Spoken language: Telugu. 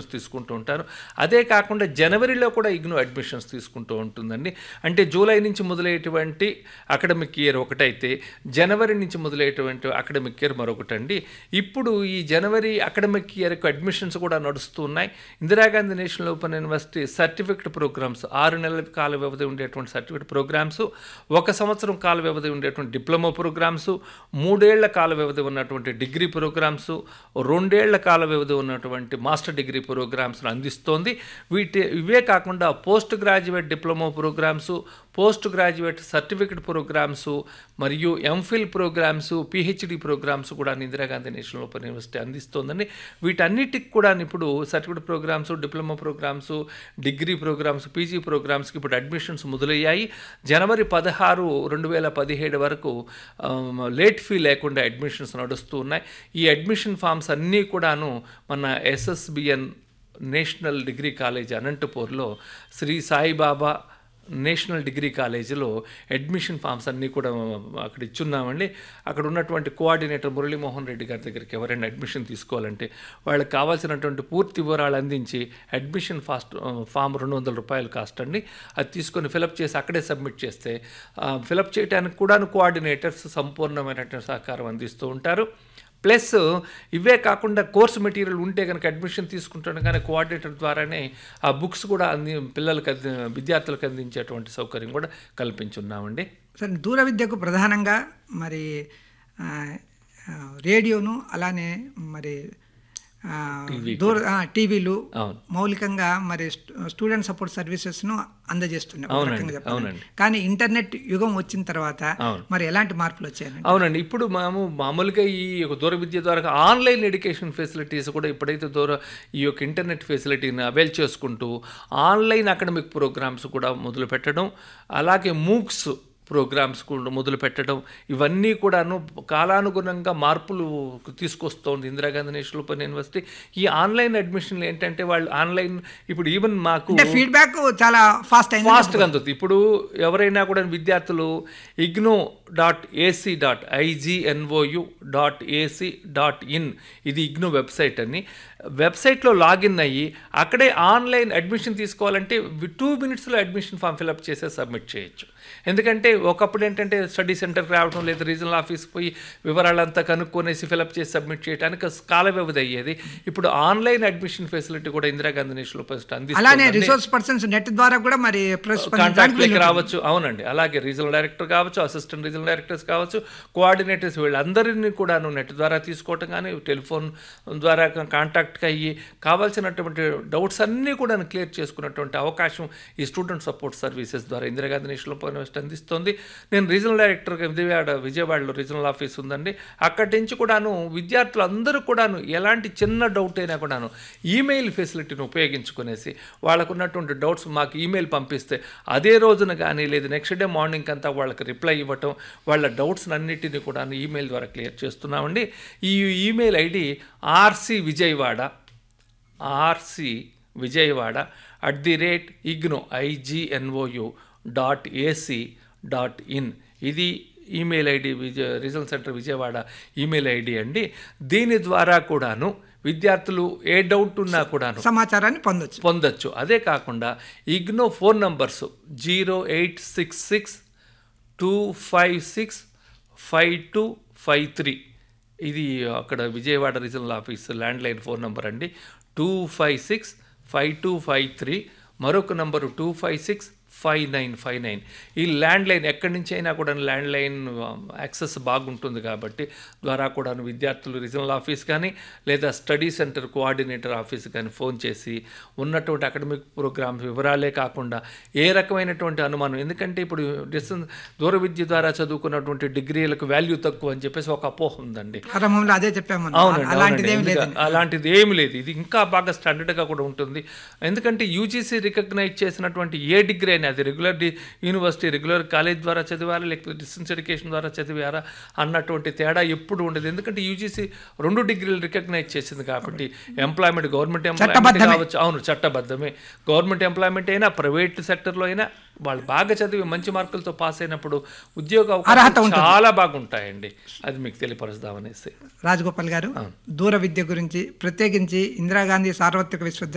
తీసుకుంటూ ఉంటారు అదే కాకుండా జనవరిలో కూడా ఇగ్నో అడ్మిషన్స్ తీసుకుంటూ ఉంటుందండి అంటే జూలై నుంచి మొదలయ్యేటువంటి అకాడమిక్ ఇయర్ ఒకటైతే జనవరి నుంచి మొదలయ్యేటువంటి అకాడమిక్ ఇయర్ మరొకటండి ఇప్పుడు ఈ జనవరి అకాడమిక్ ఇయర్కి అడ్మిషన్స్ కూడా నడుస్తూ ఉన్నాయి Indira Gandhi national open university certificate programmes ఆరు నెలల కాల వ్యవధి ఉండేటువంటి సర్టిఫికెట్ ప్రోగ్రామ్స్ ఒక సంవత్సరం కాల వ్యవధి ఉండేటువంటి డిప్లొమా ప్రోగ్రామ్స్ మూడేళ్ల కాల వ్యవధి ఉన్నటువంటి డిగ్రీ ప్రోగ్రామ్స్ రెండేళ్ల కాల వ్యవధి ఉన్నటువంటి మాస్టర్ డిగ్రీ ప్రోగ్రామ్స్ను అందిస్తోంది వీటి ఇవే కాకుండా post graduate diploma programmes post graduate certificate programmes మరియు ఎంఫిల్ ప్రోగ్రామ్స్ పిహెచ్డి ప్రోగ్రామ్స్ కూడా ఇందిరాగాంధీ నేషనల్ ఓపెన్ యూనివర్సిటీ అందిస్తోందండి వీటన్నిటికి కూడా ఇప్పుడు certificate programmes diploma programmes degree programmes PG ప్రోగ్రామ్స్కి ఇప్పుడు అడ్మిషన్స్ మొదలయ్యాయి జనవరి పదహారు రెండు వేల పదిహేడు వరకు ఆమ్, లేట్ ఫీ లేకుండా అడ్మిషన్స్ నడుస్తూ ఉన్నాయి ఈ అడ్మిషన్ ఫామ్స్ అన్నీ కూడాను మన ఎస్ఎస్బిఎన్ నేషనల్ డిగ్రీ కాలేజ్ అనంతపూర్లో శ్రీ సాయిబాబా నేషనల్ డిగ్రీ కాలేజీలో అడ్మిషన్ ఫామ్స్ అన్నీ కూడా అక్కడ ఇచ్చున్నామండి అక్కడ ఉన్నటువంటి కోఆర్డినేటర్ మురళీమోహన్ రెడ్డి గారి దగ్గరికి ఎవరైనా అడ్మిషన్ తీసుకోవాలంటే వాళ్ళకి కావాల్సినటువంటి పూర్తి వివరాలు అందించి అడ్మిషన్ ఫాస్ట్ ఫామ్ రెండు వందల రూపాయలు కాస్ట్ అండి అది తీసుకొని ఫిలప్ చేసి అక్కడే సబ్మిట్ చేస్తే ఫిలప్ చేయడానికి కూడా కోఆర్డినేటర్స్ సంపూర్ణమైనటువంటి సహకారం అందిస్తూ ఉంటారు ప్లస్ ఇవే కాకుండా కోర్స్ మెటీరియల్ ఉంటే కనుక అడ్మిషన్ తీసుకుంటాను కానీ కోఆర్డినేటర్ ద్వారానే ఆ బుక్స్ కూడా అంది పిల్లలకు అంది విద్యార్థులకు అందించేటువంటి సౌకర్యం కూడా కల్పించున్నామండి సార్ దూర విద్యకు ప్రధానంగా మరి ఆ, ఆ, రేడియోను అలానే మరి ఆ, దూర ఆ, టీవీలు అవును. మౌలికంగా మరి స్టూ- స్టూడెంట్ సపోర్ట్ సర్వీసెస్ను అందజేస్తున్నాయి ఒక అవునండి, రకంగా చెప్పాలంటే. అవునండి. కానీ ఇంటర్నెట్ యుగం వచ్చిన తర్వాత అవును. మరి ఎలాంటి మార్పులు వచ్చాయండి అవునండి ఇప్పుడు మేము మామూలుగా ఈ యొక్క దూర విద్య ద్వారా ఆన్లైన్ ఎడ్యుకేషన్ ఫెసిలిటీస్ కూడా ఇప్పుడైతే దూర ఈ యొక్క ఇంటర్నెట్ ఫెసిలిటీని అవైల్ చేసుకుంటూ ఆన్లైన్ అకాడమిక్ ప్రోగ్రామ్స్ కూడా మొదలు పెట్టడం అలాగే మూక్స్ ప్రోగ్రామ్స్ కూడా మొదలు పెట్టడం ఇవన్నీ కూడాను కాలానుగుణంగా మార్పులు తీసుకొస్తోంది ఇందిరాగాంధీ నేషనల్ ఓపెన్ యూనివర్సిటీ ఈ ఆన్లైన్ అడ్మిషన్లు ఏంటంటే వాళ్ళు ఆన్లైన్ ఇప్పుడు ఈవెన్ మాకు అంటే ఫీడ్బ్యాక్ చాలా ఫాస్ట్ అయింది ఫాస్ట్గా అందుతుంది ఇప్పుడు ఎవరైనా కూడా విద్యార్థులు IGNOU dot AC dot IGNOU dot AC dot in ఇది ఇగ్నో వెబ్సైట్ అని వెబ్సైట్లో లాగిన్ అయ్యి అక్కడే ఆన్లైన్ అడ్మిషన్ తీసుకోవాలంటే టూ మినిట్స్లో అడ్మిషన్ ఫామ్ ఫిలప్ చేసే సబ్మిట్ చేయొచ్చు ఎందుకంటే ఒకప్పుడు ఏంటంటే స్టడీ సెంటర్కి రావడం లేదా రీజనల్ ఆఫీస్కి పోయి వివరాలంతా కనుక్కొనేసి ఫిలప్ చేసి సబ్మిట్ చేయడానికి కాల వ్యవధి అయ్యేది ఇప్పుడు ఆన్లైన్ అడ్మిషన్ ఫెసిలిటీ కూడా ఇందిరాగాంధీ నేషనల్ ఫస్ట్ అలానే అందిస్తుంది రిసోర్స్ పర్సన్స్ నెట్ ద్వారా కూడా మరి కాంటాక్ట్ లెక్క రావచ్చు అవునండి అలాగే రీజనల్ డైరెక్టర్ కావచ్చు అసిస్టెంట్ రీజనల్ డైరెక్టర్స్ కావచ్చు కోఆర్డినేటర్స్ వీళ్ళందరినీ కూడా నెట్ ద్వారా తీసుకోవటం కానీ టెలిఫోన్ ద్వారా కాంటాక్ట్కి అయ్యి కావాల్సినటువంటి డౌట్స్ అన్నీ కూడా క్లియర్ చేసుకున్నటువంటి అవకాశం ఈ స్టూడెంట్ సపోర్ట్ సర్వీసెస్ ద్వారా ఇందిరాగాంధీ నేషనల్ ఓపెన్ యూనివర్సిటీ అందిస్తుంది నేను రీజనల్ డైరెక్టర్గా విజయవాడ విజయవాడలో రీజనల్ ఆఫీస్ ఉందండి అక్కడి నుంచి కూడాను విద్యార్థులు అందరూ కూడాను ఎలాంటి చిన్న డౌట్ అయినా కూడాను ఈమెయిల్ ఫెసిలిటీని ఉపయోగించుకునేసి వాళ్ళకు ఉన్నటువంటి డౌట్స్ మాకు ఈమెయిల్ పంపిస్తే అదే రోజున కానీ లేదు నెక్స్ట్ డే మార్నింగ్ అంతా వాళ్ళకి రిప్లై ఇవ్వటం వాళ్ళ డౌట్స్ అన్నిటిని కూడా ఈమెయిల్ ద్వారా క్లియర్ చేస్తున్నామండి ఈ email ID RC Vijayawada RC Vijayawada at the rate IGNOU IGNOU dot AC dot in ఇది email ID Vijaya regional centre Vijayawada email ID అండి దీని ద్వారా కూడాను విద్యార్థులు ఏ డౌట్ ఉన్నా కూడాను సమాచారాన్ని పొందొచ్చు పొందొచ్చు అదే కాకుండా IGNOU phone numbers zero eight six six two five six five two five three ఇది అక్కడ Vijayawada regional office landline phone number అండి two five six five two five three మరొక number two five six five nine five nine ఈ ల్యాండ్ లైన్ ఎక్కడి నుంచి అయినా కూడా ల్యాండ్ లైన్ యాక్సెస్ బాగుంటుంది కాబట్టి ద్వారా కూడా విద్యార్థులు రీజనల్ ఆఫీస్ కానీ లేదా స్టడీ సెంటర్ కోఆర్డినేటర్ ఆఫీస్ కానీ ఫోన్ చేసి ఉన్నటువంటి అకాడమిక్ ప్రోగ్రామ్స్ వివరాలే కాకుండా ఏ రకమైనటువంటి అనుమానం ఎందుకంటే ఇప్పుడు డిస్టెన్స్ దూర విద్య ద్వారా చదువుకున్నటువంటి డిగ్రీలకు వాల్యూ తక్కువ అని చెప్పేసి ఒక అపోహ ఉందండి ప్రారంభంలో అదే చెప్పాము మనం. అవునండి అలాంటిది ఏమి అవునండి. లేదు ఎందుక- అలాంటిది ఏమి లేదు ఇది ఇంకా బాగా స్టాండర్డ్గా కూడా ఉంటుంది ఎందుకంటే యూజీసీ రికగ్నైజ్ చేసినటువంటి ఏ డిగ్రీ అయినా అది regular the university regular college ద్వారా చదివారా లేకపోతే డిస్టెన్స్ ఎడ్యుకేషన్ ద్వారా చదివారా అన్నటువంటి తేడా ఎప్పుడు ఉండదు ఎందుకంటే యూజీసీ రెండు డిగ్రీలు రికగ్నైజ్ చేసింది కాబట్టి ఎంప్లాయ్మెంట్ గవర్నమెంట్ ఎంప్లాయ్మెంట్ చట్టబద్ధమే. కావచ్చు అవును చట్టబద్ధమే గవర్నమెంట్ ఎంప్లాయ్మెంట్ అయినా ప్రైవేట్ సెక్టర్లో అయినా వాళ్ళు బాగా చదివి మంచి మార్కులతో పాస్ అయినప్పుడు ఉద్యోగ అర్హత అవకాశాలు ఉంటుంది. చాలా బాగుంటాయండి అది మీకు తెలియపరుస్తామనేసి రాజగోపాల్ గారు దూర విద్య గురించి ప్రత్యేకించి ఇందిరాగాంధీ సార్వత్రిక విశ్వవిద్యాలయం